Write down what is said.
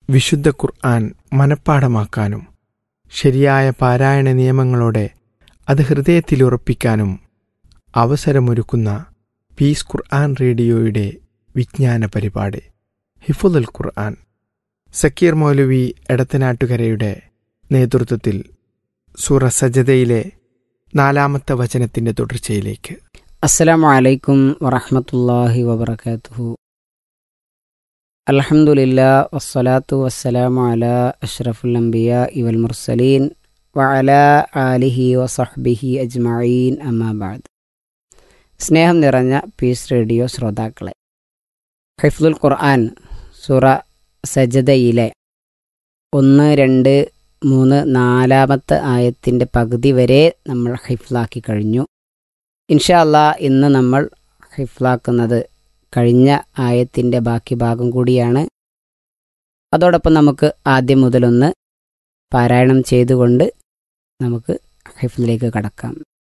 വിശുദ്ധ ഖുർആൻ മനഃപ്പാഠമാക്കാനും ശരിയായ പാരായണ നിയമങ്ങളോടെ അത് ഹൃദയത്തിലുറപ്പിക്കാനും അവസരമൊരുക്കുന്ന പീസ് ഖുർആൻ റേഡിയോയുടെ വിജ്ഞാന പരിപാടി ഹിഫുദുൽ ഖുർആൻ സക്കീർ മൗലവി എടത്തനാട്ടുകരയുടെ നേതൃത്വത്തിൽ സൂറ സജദയിലെ നാലാമത്തെ വചനത്തിന്റെ തുടർച്ചയിലേക്ക് അസ്സലാമു അലൈക്കും വറഹ്മത്തുള്ളാഹി വബറകാതുഹു അൽഹംദുലില്ലാ വസ്സലാത്തു വസ്സലാമു അലാ അഷ്റഫുൽ അംബിയാ വൽ മുർസലീൻ വഅലാ ആലിഹി വസഹ്ബിഹി അജ്മഈൻ അമ്മാ ബഅദ് സ്നേഹം നിറഞ്ഞ പീസ് റേഡിയോ ശ്രോതാക്കളെ ഹിഫ്ദുൽ ഖുർആൻ സൂറ സജദയിലെ ഒന്ന് രണ്ട് മൂന്ന് നാലാമത്തെ ആയത്തിൻ്റെ പകുതി വരെ നമ്മൾ ഹിഫ്ലാക്കി കഴിഞ്ഞു ഇൻഷാ അല്ലാ ഇന്ന് നമ്മൾ ഹിഫ്ലാക്കുന്നത് കഴിഞ്ഞ ആയത്തിൻ്റെ ബാക്കി ഭാഗം കൂടിയാണ് അതോടൊപ്പം നമുക്ക് ആദ്യം മുതലൊന്ന് പാരായണം ചെയ്തുകൊണ്ട് നമുക്ക് ഹിഫ്ലിലേക്ക് കടക്കാം